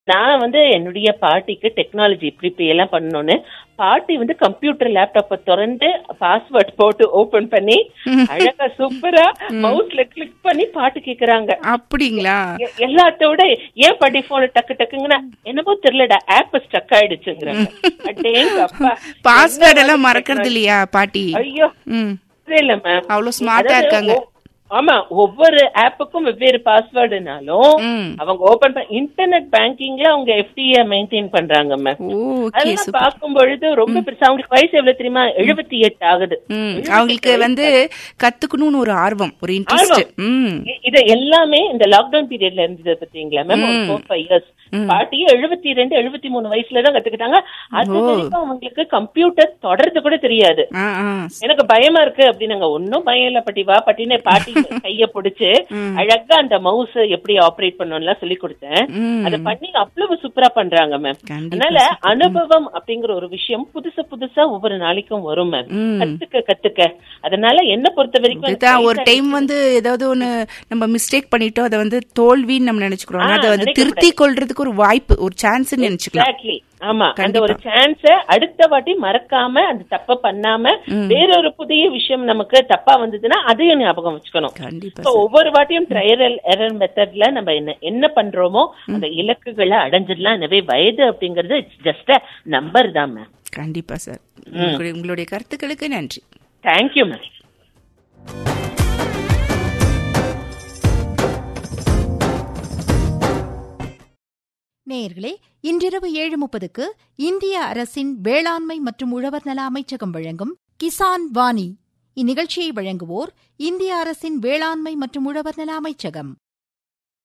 நான் வந்து என்னுடைய பாட்டிக்கு டெக்னாலஜி இப்படி இப்படி எல்லாம் பண்ணணும்னு பாட்டி வந்து கம்ப்யூட்டர் லேப்டாப்பை திறந்து பாஸ்வேர்ட் போட்டு ஓபன் பண்ணி அழகா சூப்பரா மவுஸ்ல கிளிக் பண்ணி பாட்டு கேக்குறாங்க அப்படிங்களா எ- எல்லாத்தோட ஏன் பாட்டி போன டக்கு டக்குங்கன்னா என்னமோ தெரியலடா ஆப் ஸ்டக் ஆயிடுச்சுங்கிறாங்க அடேங்க அப்பா பாஸ்வேர்ட் எல்லாம் மறக்கறது இல்லையா பாட்டி ஐயோ ம் இல்ல மேம் அவ்வளவு ஸ்மார்ட்டா இருக்காங்க ஆமா ஒவ்வொரு ஆப்புக்கும் வெவ்வேறு பாஸ்வேர்டுனாலும் ம் அவங்க ஓபன் பண்ண இன்டர்நெட் பேங்கிங்ல அவங்க எஃப்டிஏ மெயின்டைன் பண்றாங்க மேம் ஓகே அதெல்லாம் பார்க்கும் பொழுது ரொம்ப பெருசா அவங்களுக்கு வயசு எவ்வளவு தெரியுமா எழுபத்தி எட்டு ஆகுது ம் அவங்களுக்கு வந்து கத்துக்கணும்னு ஒரு ஆர்வம் ஒரு இன்ட்ரெஸ்ட் ம் இ- இது எல்லாமே இந்த லாக்டவுன் பீரியட்ல இருந்தது பாத்தீங்களா மேம் ஒரு ஃபோர் ஃபைவ் இயர்ஸ் பாட்டியும் எழுபத்தி ரெண்டு எழுபத்தி மூணு வயசுல தான் கத்துக்கிட்டாங்க அது வரைக்கும் அவங்களுக்கு கம்ப்யூட்டர் தொடர்றது கூட தெரியாது ஆ ஆ எனக்கு பயமா இருக்கு அப்படின்னாங்க ஒன்னும் பயம் இல்ல பாட்டி வா பாட்டின்னு பாட்டி கைய பிடிச்சு அழகா அந்த மவுஸ் எப்படி ஆபரேட் பண்ணணும்லாம் சொல்லி கொடுத்தேன் ம் அதை பண்ணி அவ்வளவு சூப்பரா பண்றாங்க மேம் கண்டிப்பா அதனால அனுபவம் அப்படிங்கிற ஒரு விஷயம் புதுசு புதுசா ஒவ்வொரு நாளைக்கும் வரும் மேம் ம் கத்துக்க கத்துக்க அதனால என்ன பொறுத்த வரைக்கும் இதுதான் ஒரு டைம் வந்து ஏதாவது ஒண்ணு நம்ம மிஸ்டேக் பண்ணிட்டோம் அதை வந்து தோல்வின்னு நம்ம நினைச்சுக்கிறோம் ஆனா ஆ, அதை வந்து நினைக்க திருத்தி கொள்றதுக்கு ஒரு வாய்ப்பு ஒரு சான்ஸ் நினைச்சுக்கலாம் எக்ஸாக்ட்லி ஆமா அந்த ஒரு சான்ஸ அடுத்த வாட்டி மறக்காம அந்த தப்ப பண்ணாம வேறொரு புதிய விஷயம் நமக்கு தப்பா வந்ததுன்னா அதையும் ஞாபகம் வச்சுக்கணும் கண்டிப்பா So, ஒவ்வொரு வாட்டியும் ட்ரையல் எரர் மெத்தட்ல நம்ம என்ன என்ன பண்றோமோ அந்த இலக்குகளை அடைஞ்சிடலாம் எனவே வயது அப்படிங்கறது இட்ஸ் ஜஸ்ட் அ நம்பர் தான் மேம் கண்டிப்பா சார் உங்களுடைய- உங்களுடைய கருத்துக்களுக்கு நன்றி தேங்க்யூ மேம் நேயர்களே இன்றிரவு ஏழு முப்பதுக்கு இந்திய அரசின் வேளாண்மை மற்றும் உழவர் நல அமைச்சகம் வழங்கும் கிசான் வாணி இந்நிகழ்ச்சியை வழங்குவோர் இந்திய அரசின் வேளாண்மை மற்றும் உழவர் நல அமைச்சகம்